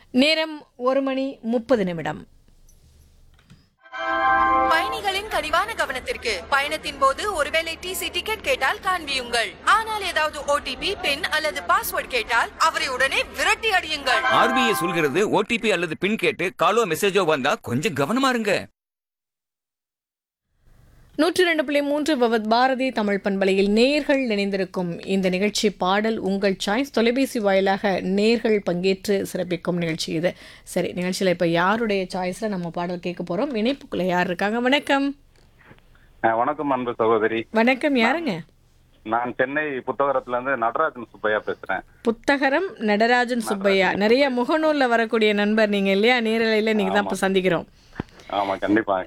நேரம் ஒரு மணி முப்பது நிமிடம் பயணிகளின் கனிவான கவனத்திற்கு பயணத்தின் போது ஒருவேளை டிசி டிக்கெட் கேட்டால் காண்பியுங்கள் ஆனால் ஏதாவது ஓடிபி பின் அல்லது பாஸ்வேர்ட் கேட்டால் அவரை உடனே விரட்டி அடியுங்கள் ஆர்பிஐ சொல்கிறது ஓடிபி அல்லது பின் கேட்டு காலோ மெசேஜோ வந்தா கொஞ்சம் கவனமா இருங்க நூற்றி ரெண்டு புள்ளி மூன்று பவத் பாரதி தமிழ் பண்பலையில் நேர்கள் இணைந்திருக்கும் இந்த நிகழ்ச்சி பாடல் உங்கள் சாய்ஸ் தொலைபேசி வாயிலாக நேர்கள் பங்கேற்று சிறப்பிக்கும் நிகழ்ச்சி இது சரி நிகழ்ச்சியில் இப்போ யாருடைய சாய்ஸில் நம்ம பாடல் கேட்க போகிறோம் இணைப்புக்குள்ள யார் இருக்காங்க வணக்கம் அஹ் வணக்கம் அன்பு சகோதரி வணக்கம் யாருங்க நான் சென்னை புத்தகரத்துல இருந்து நடராஜன் சுப்பையா பேசுறேன் புத்தகரம் நடராஜன் சுப்பையா நிறைய முகநூல்ல வரக்கூடிய நண்பர் நீங்க இல்லையா நேரலையில் நீங்க தான் இப்போ சந்திக்கிறோம் ஆமா கண்டிப்பா